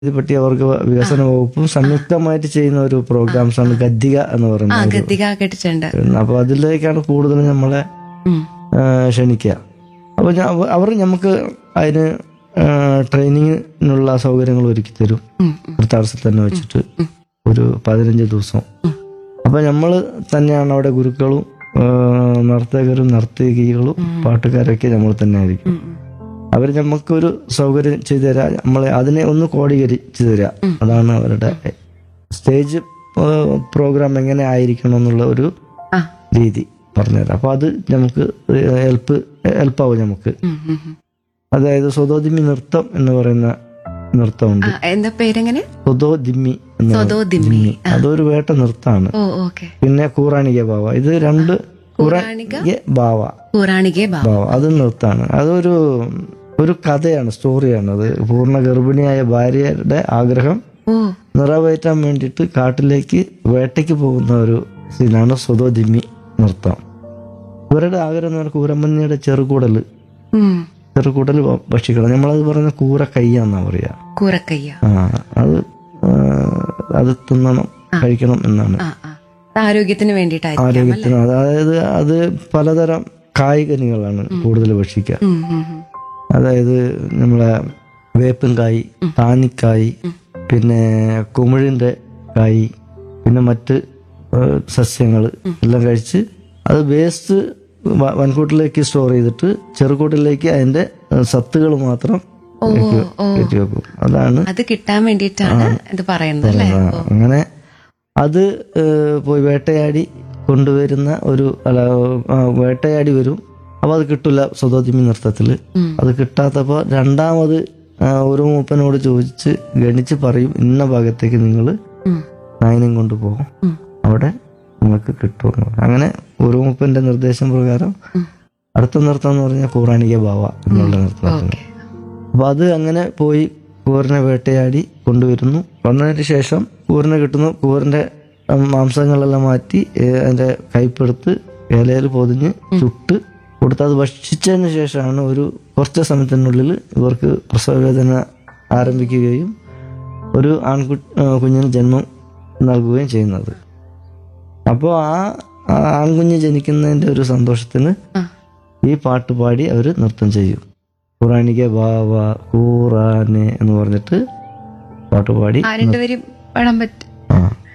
ഇതിപ്പറ്റി അവർക്ക് വികസന വകുപ്പും സംയുക്തമായിട്ട് ചെയ്യുന്ന ഒരു പ്രോഗ്രാംസ് ആണ് ഗദ്ദിക എന്ന് ആ പറയുന്നത് ഗദ്ദിക കേട്ടിട്ടുണ്ട് അപ്പൊ അതിലേക്കാണ് കൂടുതൽ നമ്മളെ ഉം. ആ, ക്ഷണിക്കുക അപ്പൊ ഞാൻ- അവ- അവർ നമുക്ക് അതിന് ആ, ട്രെയിനിങ്ങിനുള്ള സൗകര്യങ്ങൾ ഒരുക്കി തരും ഉം, ഉം. ഒരു തടസ്സത്തിൽ തന്നെ വെച്ചിട്ട് ഒരു പതിനഞ്ച് ദിവസം അപ്പൊ നമ്മൾ തന്നെയാണ് അവിടെ ഗുരുക്കളും ആ, നർത്തകരും നർത്തകികളും പാട്ടുകാരൊക്കെ നമ്മൾ തന്നെ ആയിരിക്കും ഉം, ഉം. അവർ നമുക്കൊരു സൗകര്യം ചെയ്തു തരാം നമ്മളെ അതിനെ ഒന്ന് കോടീകരിച്ചു തരാം അതാണ് അവരുടെ സ്റ്റേജ് പ്രോഗ്രാം എങ്ങനെ ആയിരിക്കണം എന്നുള്ള ഒരു ആ രീതി പറഞ്ഞുതരാം അപ്പൊ അത് നമുക്ക് ഹെൽപ്പ് ഹെൽപ്പാവും നമുക്ക് ഉം, ഉം, ഉം. അതായത് സ്വതോദിമി നൃത്തം എന്ന് പറയുന്ന നൃത്തമുണ്ട് ആ, എന്താ പേരെങ്ങനെ സ്വതോദിമ്മി എന്ന് സ്വതോദിമ്മി. ദിമ്മി. അതൊരു വേട്ട നൃത്തമാണ് ഓ ഓക്കെ പിന്നെ കൂറാണിക ബാവ ഇത് രണ്ട് പൗരാണിക കൂറാണിക ബാവ പൗരാണികേ ബാ ബാവ അത് നൃത്താണ് അതൊരു ഒരു കഥയാണ് സ്റ്റോറിയാണ് അത് പൂർണ്ണ ഗർഭിണിയായ ഭാര്യയുടെ ആഗ്രഹം ഓ നിറവേറ്റാൻ വേണ്ടിയിട്ട് കാട്ടിലേക്ക് വേട്ടയ്ക്ക് പോകുന്ന ഒരു സീനാണ് സ്വതോദിമ്മി നൃത്തം ഇവരുടെ ആഗ്രഹം എന്ന് പറഞ്ഞാൽ കൂരമ്മന്നിയുടെ ചെറുകൂടല് ഉം. ചെറുകൂടൽ ഭക്ഷിക്കണം നമ്മളത് പറയുന്ന കൂര കയ്യാന്നാ പറയാ കൂറക്കയ്യ ആ അത് ആ, അത് തിന്നണം കഴിക്കണം എന്നാണ് ആ ആ അത് ആരോഗ്യത്തിന് വേണ്ടിയിട്ടായിരിക്കും ആരോഗ്യത്തിന് അതായത് അത് പലതരം കായ്കനികളാണ് കൂടുതൽ ഭക്ഷിക്കുക ഉം, ഉം, ഉം. അതായത് നമ്മളെ വേപ്പൻ കായ് താനിക്കായ് പിന്നെ കുമിഴിന്റെ കായ് പിന്നെ മറ്റ് സസ്യങ്ങൾ എല്ലാം കഴിച്ച് അത് വേസ്റ്റ് വൻകൂട്ടിലേക്ക് സ്റ്റോർ ചെയ്തിട്ട് ചെറുകൂട്ടിലേക്ക് അതിന്റെ സത്തുകൾ മാത്രം ഓ ഓ കയറ്റി വെക്കും അതാണ് അത് കിട്ടാൻ വേണ്ടിയിട്ടാണ് ഇത് പറയുന്നത് അല്ലേ ആ, അങ്ങനെ അത് ഏഹ്, പോയി വേട്ടയാടി കൊണ്ടുവരുന്ന ഒരു അല്ല ആ, വേട്ടയാടി വരും അപ്പൊ അത് കിട്ടില്ല സ്വതോദിമി നൃത്തത്തില് ഉം. അത് കിട്ടാത്തപ്പോ രണ്ടാമത് ആ, ഒരു മൂപ്പനോട് ചോദിച്ച് ഗണിച്ച് പറയും ഇന്ന ഭാഗത്തേക്ക് നിങ്ങൾ ഉം. നായനം കൊണ്ടുപോകും ഉം. അവിടെ നിങ്ങൾക്ക് കിട്ടുമെന്ന് പറയും. അങ്ങനെ ഒരു മൂപ്പന്റെ നിർദ്ദേശം പ്രകാരം ഉം. അടുത്ത നൃത്തം എന്ന് പറഞ്ഞാൽ കൂറാണിക ബാവ എന്നുള്ള നൃത്തം ഓക്കെ അപ്പൊ അത് അങ്ങനെ പോയി കൂറിനെ വേട്ടയാടി കൊണ്ടുവരുന്നു വന്നതിന് ശേഷം കൂറിനെ കിട്ടുന്നു കൂറിന്റെ ഉം, മാംസങ്ങളെല്ലാം മാറ്റി ഏ, അതിന്റെ കൈപ്പെടുത്ത് ഇലയിൽ പൊതിഞ്ഞ് ചുട്ട് കൊടുത്ത് അത് ഭക്ഷിച്ചതിന് ശേഷമാണ് ഒരു കുറച്ച് സമയത്തിനുള്ളിൽ ഇവർക്ക് പ്രസവവേദന ആരംഭിക്കുകയും ഒരു ആൺകു ആ, കുഞ്ഞിന് ജന്മം നൽകുകയും ചെയ്യുന്നത് അപ്പോൾ ആ ആ ആൺകുഞ്ഞ് ജനിക്കുന്നതിന്റെ ഒരു സന്തോഷത്തിന് ആ ഈ പാട്ട് പാടി അവർ നൃത്തം ചെയ്യും ഖുറാനിക ബാവ ഖുറാനെ എന്ന് പറഞ്ഞിട്ട് പാട്ട് പാടി ആ രണ്ടുപേരും പാടാൻ പറ്റും